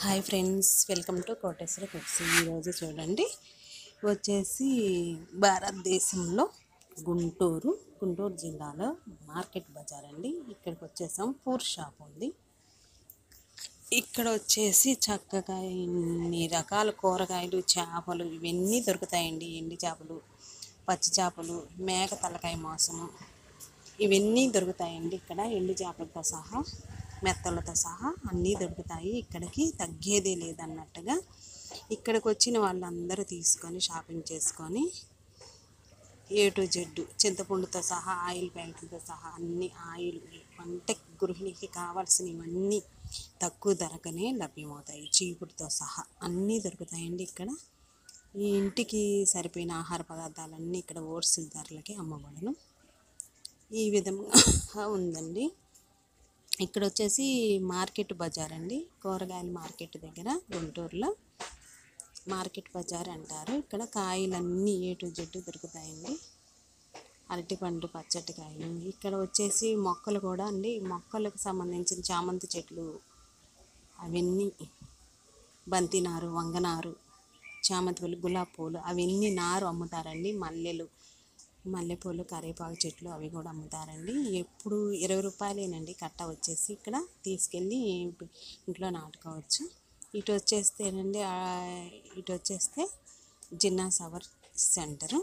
hi friends welcome to Koteswara cooks ఈరోజు చూడండి వచ్చేసి భారతదేశంలో గుంటూరు గుంటూరు జిల్లాలో మార్కెట్ బజార్ అండి ఇక్కడికి వచ్చేసాం పూర్ షాప్ ఉంది ఇక్కడ వచ్చేసి చక్కగా ఇన్ని రకాల కూరగాయలు చేపలు ఇవన్నీ దొరుకుతాయండి ఎండి చేపలు పచ్చి చేపలు మేక తలకాయ మాంసము ఇవన్నీ దొరుకుతాయండి ఇక్కడ ఎండు చేపలతో సహా మెత్తలతో సహా అన్నీ దొరుకుతాయి ఇక్కడికి తగ్గేదే లేదన్నట్టుగా ఇక్కడికి వచ్చిన వాళ్ళందరూ తీసుకొని షాపింగ్ చేసుకొని ఏ టు జెడ్ చింతపండుతో సహా ఆయిల్ ప్యాకెట్లతో సహా అన్ని ఆయిల్ వంట గృహిణికి కావాల్సినవన్నీ తక్కువ ధరకనే లభ్యమవుతాయి చీపుడుతో సహా అన్నీ దొరుకుతాయండి ఇక్కడ ఈ ఇంటికి సరిపోయిన ఆహార పదార్థాలన్నీ ఇక్కడ హోల్సేల్ ధరలకి అమ్మబడును ఈ విధంగా ఉందండి ఇక్కడ వచ్చేసి మార్కెట్ బజార్ అండి కూరగాయల మార్కెట్ దగ్గర గుంటూరులో మార్కెట్ బజార్ అంటారు ఇక్కడ కాయలన్నీ ఏ టు జెడ్ దొరుకుతాయండి అరటిపండు పచ్చటికాయలు ఇక్కడ వచ్చేసి మొక్కలు కూడా అండి మొక్కలకు సంబంధించిన చామంతి చెట్లు అవన్నీ బంతి నారు వంగనారు చామంతి పూలు గులాబీ పూలు అవన్నీ నారు అమ్ముతారండి మల్లెలు మల్లెపూలు కరివేపాకు చెట్లు అవి కూడా అమ్ముతారండి ఎప్పుడు ఇరవై రూపాయలేనండి కట్ట వచ్చేసి ఇక్కడ తీసుకెళ్ళి ఇంట్లో నాటుకోవచ్చు ఇటు వచ్చేస్తేనండి ఆ, ఇటు వచ్చేస్తే జిన్నా సవర్ సెంటరు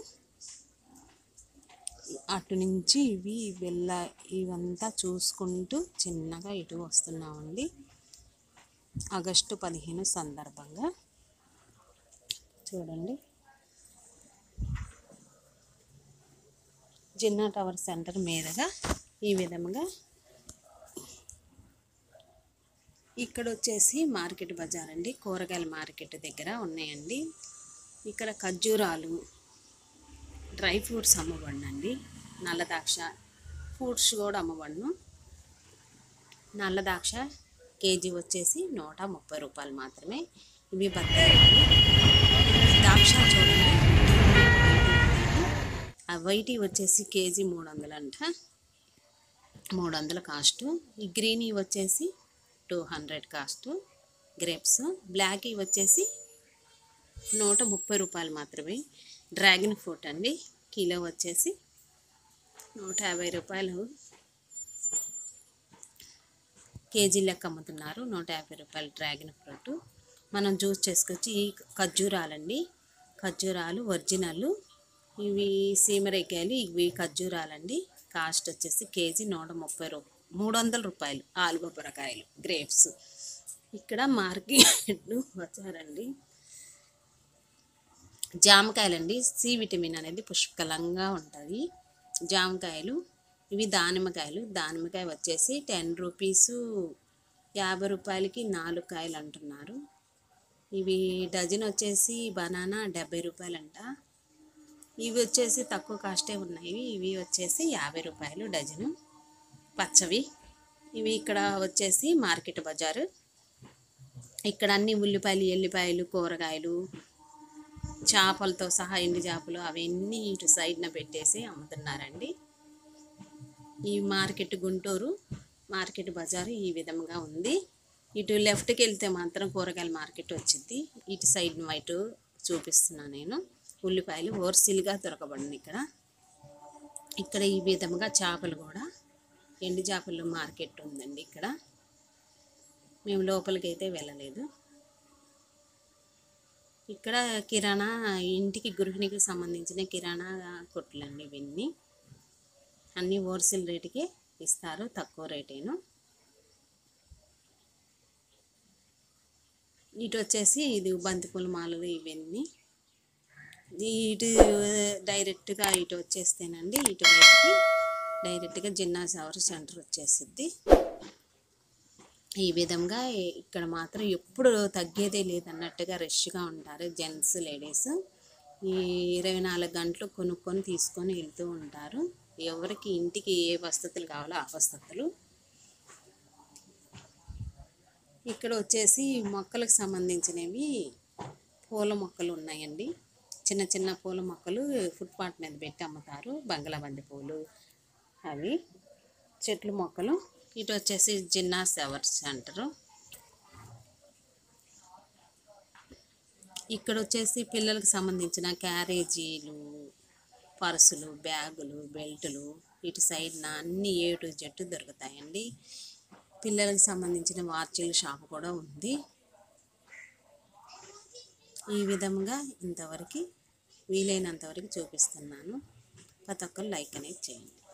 అటు నుంచి ఇవి వెళ్ళ ఇవంతా చూసుకుంటూ చిన్నగా ఇటు వస్తున్నామండి ఆగస్టు పదిహేను సందర్భంగా చూడండి జిన్నా టవర్ సెంటర్ మీదుగా ఈ విధంగా ఇక్కడ వచ్చేసి మార్కెట్ బజార్ అండి కూరగాయల మార్కెట్ దగ్గర ఉన్నాయండి ఇక్కడ ఖర్జూరాలు డ్రై ఫ్రూట్స్ అమ్మబడినండి నల్ల ద్రాక్ష ఫ్రూట్స్ కూడా అమ్మబడును నల్ల ద్రాక్ష కేజీ వచ్చేసి నూట ముప్పై రూపాయలు మాత్రమే ఇవి బత్తాయి ద్రాక్ష చూడండి ఆ వైటీ వచ్చేసి కేజీ మూడు వందలు అంట మూడు వందల కాస్ట్ ఈ గ్రీనీ వచ్చేసి two hundred cost grapes black వచ్చేసి నూట ముప్పై రూపాయలు మాత్రమే డ్రాగన్ ఫ్రూట్ అండి కిలో వచ్చేసి నూట యాభై రూపాయలు కేజీ లెక్క అమ్ముతున్నారు నూట యాభై రూపాయలు డ్రాగన్ ఫ్రూట్ మనం జ్యూస్ చేసుకొచ్చి ఈ ఖర్జూరాలండి ఖర్జూరాలు ఒరిజినల్ ఇవి సీమరేకాయలు ఇవి ఖర్జూరాలండి కాస్ట్ వచ్చేసి కేజీ నూట ముప్పై రూ మూడు వందల రూపాయలు ఆలుబొబ్బరకాయలు గ్రేప్స్ ఇక్కడ మార్కెట్ వచ్చారండి జామకాయలండి సి విటమిన్ అనేది పుష్కలంగా ఉంటుంది జామకాయలు ఇవి దానిమ్మకాయలు దానిమ్మకాయ వచ్చేసి టెన్ రూపీసు యాభై రూపాయలకి నాలుగు కాయలు అంటున్నారు ఇవి డజన్ వచ్చేసి బనానా డెబ్బై రూపాయలంట ఇవి వచ్చేసి తక్కువ కాస్టే ఉన్నాయి ఇవి వచ్చేసి యాభై రూపాయలు డజను పచ్చవి ఇవి ఇక్కడ వచ్చేసి మార్కెట్ బజారు ఇక్కడ అన్ని ఉల్లిపాయలు ఎల్లిపాయలు కూరగాయలు చేపలతో సహా ఎండు చేపలు అవన్నీ ఇటు సైడ్న పెట్టేసి అమ్ముతున్నారండి ఈ మార్కెట్ గుంటూరు మార్కెట్ బజారు ఈ విధంగా ఉంది ఇటు లెఫ్ట్కి వెళ్తే మాత్రం కూరగాయల మార్కెట్ వచ్చింది ఇటు సైడ్ వైటు చూపిస్తున్నా నేను ఉల్లిపాయలు హోల్సేల్గా దొరకబడింది ఇక్కడ ఇక్కడ ఈ విధంగా చేపలు కూడా ఎండు చేపలు మార్కెట్ ఉందండి ఇక్కడ మేము లోపలికి అయితే వెళ్ళలేదు ఇక్కడ కిరాణా ఇంటికి గృహిణికి సంబంధించిన కిరాణా కొట్లండి ఇవన్నీ అన్నీ హోల్సేల్ రేటుకే ఇస్తారు తక్కువ రేటేను ఇటు వచ్చేసి ఇది బంతిపూల మాలలు ఇవన్నీ ఇటు డైరెక్ట్గా ఇటు వచ్చేస్తేనండి ఇటు బయటికి డైరెక్ట్గా జిన్నా సవర్ సెంటర్ వచ్చేసిద్ది ఈ విధంగా ఇక్కడ మాత్రం ఎప్పుడు తగ్గేదే లేదన్నట్టుగా రష్గా ఉంటారు జెంట్స్ లేడీస్ ఈ ఇరవై నాలుగు గంటలు కొనుక్కొని తీసుకొని వెళ్తూ ఉంటారు ఎవరికి ఇంటికి ఏ వసతులు కావాలో ఆ వసతులు ఇక్కడ వచ్చేసి మొక్కలకు సంబంధించినవి పూల మొక్కలు ఉన్నాయండి చిన్న చిన్న పూల మొక్కలు ఫుట్పాత్ మీద పెట్టి అమ్ముతారు బంగళాబంది పూలు అవి చెట్లు మొక్కలు ఇటు వచ్చేసి జిన్నా సెవర్ సెంటరు ఇక్కడ వచ్చేసి పిల్లలకు సంబంధించిన క్యారేజీలు పర్సులు బ్యాగులు బెల్టులు ఇటు సైడ్న అన్ని ఏ టు జెడ్ దొరుకుతాయండి పిల్లలకు సంబంధించిన వాచీల షాప్ కూడా ఉంది ఈ విధంగా ఇంతవరకు వీలైనంత వరకు చూపిస్తున్నాను ప్రతి ఒక్కరు లైక్ అనేది చేయండి